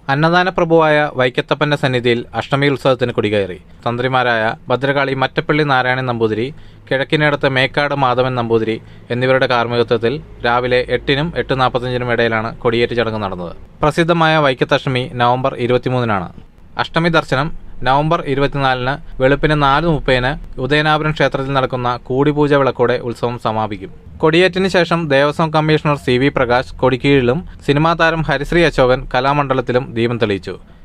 അന്നദാന പ്രഭുവായ വൈക്കത്തപ്പന്റെ സന്നിധിയിൽ അഷ്ടമി ഉത്സവത്തിന് കൊടികയറി തന്ത്രിമാരായ ഭദ്രകാളി മറ്റപ്പള്ളി നാരായണൻ നമ്പൂതിരി കിഴക്കിനടുത്ത് മേക്കാട് മാധവൻ നമ്പൂതിരി എന്നിവരുടെ കാർമ്മികത്വത്തിൽ രാവിലെ എട്ടിനും എട്ട് നാൽപ്പത്തഞ്ചിനും ഇടയിലാണ് കൊടിയേറ്റ് ചടങ്ങ് നടന്നത് പ്രസിദ്ധമായ വൈക്കത്തഷ്ടമി നവംബർ ഇരുപത്തിമൂന്നിനാണ് അഷ്ടമി ദർശനം നവംബർ ഇരുപത്തിനാലിന് വെളുപ്പിന് നാല് മുപ്പതിന് ഉദയനാപുരം ക്ഷേത്രത്തിൽ നടക്കുന്ന കൂടിപൂജ വിളക്കോടെ ഉത്സവം സമാപിക്കും കൊടിയേറ്റിന് ശേഷം ദേവസ്വം കമ്മീഷണർ സി വി പ്രകാശ് കൊടിക്കീഴിലും സിനിമാ താരം ഹരിശ്രീ അശോകൻ കലാമണ്ഡലത്തിലും ദീപം തെളിയിച്ചു